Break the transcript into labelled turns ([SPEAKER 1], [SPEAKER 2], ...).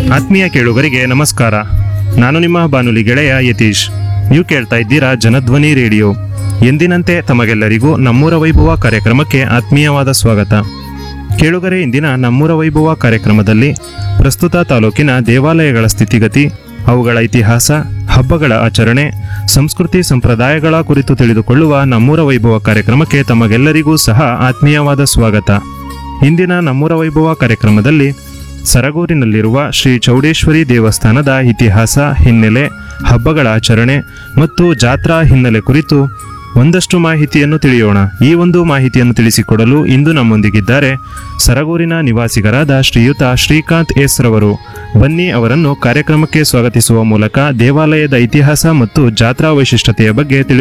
[SPEAKER 1] ಆತ್ಮೀಯ ಕೇಳುಗರಿಗೆ ನಮಸ್ಕಾರ ನಾನು ನಿಮ್ಮ ಬಾನುಲಿ ಗೆಳೆಯ ಯತೀಶ್ ನೀವು ಕೇಳ್ತಾ ಇದ್ದೀರಾ ಜನಧ್ವನಿ ರೇಡಿಯೋ ಎಂದಿನಂತೆ ತಮಗೆಲ್ಲರಿಗೂ ನಮ್ಮೂರ ವೈಭವ ಕಾರ್ಯಕ್ರಮಕ್ಕೆ ಆತ್ಮೀಯವಾದ ಸ್ವಾಗತ ಕೇಳುಗರೆ ಇಂದಿನ ನಮ್ಮೂರ ವೈಭವ ಕಾರ್ಯಕ್ರಮದಲ್ಲಿ ಪ್ರಸ್ತುತ ತಾಲೂಕಿನ ದೇವಾಲಯಗಳ ಸ್ಥಿತಿಗತಿ ಅವುಗಳ ಇತಿಹಾಸ ಹಬ್ಬಗಳ ಆಚರಣೆ ಸಂಸ್ಕೃತಿ ಸಂಪ್ರದಾಯಗಳ ಕುರಿತು ತಿಳಿದುಕೊಳ್ಳುವ ನಮ್ಮೂರ ವೈಭವ ಕಾರ್ಯಕ್ರಮಕ್ಕೆ ತಮಗೆಲ್ಲರಿಗೂ ಸಹ ಆತ್ಮೀಯವಾದ ಸ್ವಾಗತ ಇಂದಿನ ನಮ್ಮೂರ ವೈಭವ ಕಾರ್ಯಕ್ರಮದಲ್ಲಿ ಸರಗೂರಿನಲ್ಲಿರುವ ಶ್ರೀ ಚೌಡೇಶ್ವರಿ ದೇವಸ್ಥಾನದ ಇತಿಹಾಸ ಹಿನ್ನೆಲೆ ಹಬ್ಬಗಳ ಆಚರಣೆ ಮತ್ತು ಜಾತ್ರಾ ಹಿನ್ನೆಲೆ ಕುರಿತು ಒಂದಷ್ಟು ಮಾಹಿತಿಯನ್ನು ತಿಳಿಯೋಣ ಈ ಒಂದು ಮಾಹಿತಿಯನ್ನು ತಿಳಿಸಿಕೊಡಲು ಇಂದು ನಮ್ಮೊಂದಿಗಿದ್ದಾರೆ ಸರಗೂರಿನ ನಿವಾಸಿಗರಾದ ಶ್ರೀಯುತ ಶ್ರೀಕಾಂತ್ ಎಸ್ ರವರು ಬನ್ನಿ ಅವರನ್ನು ಕಾರ್ಯಕ್ರಮಕ್ಕೆ ಸ್ವಾಗತಿಸುವ ಮೂಲಕ ದೇವಾಲಯದ ಇತಿಹಾಸ ಮತ್ತು ಜಾತ್ರಾ ವೈಶಿಷ್ಟ್ಯತೆಯ ಬಗ್ಗೆ ತಿಳಿ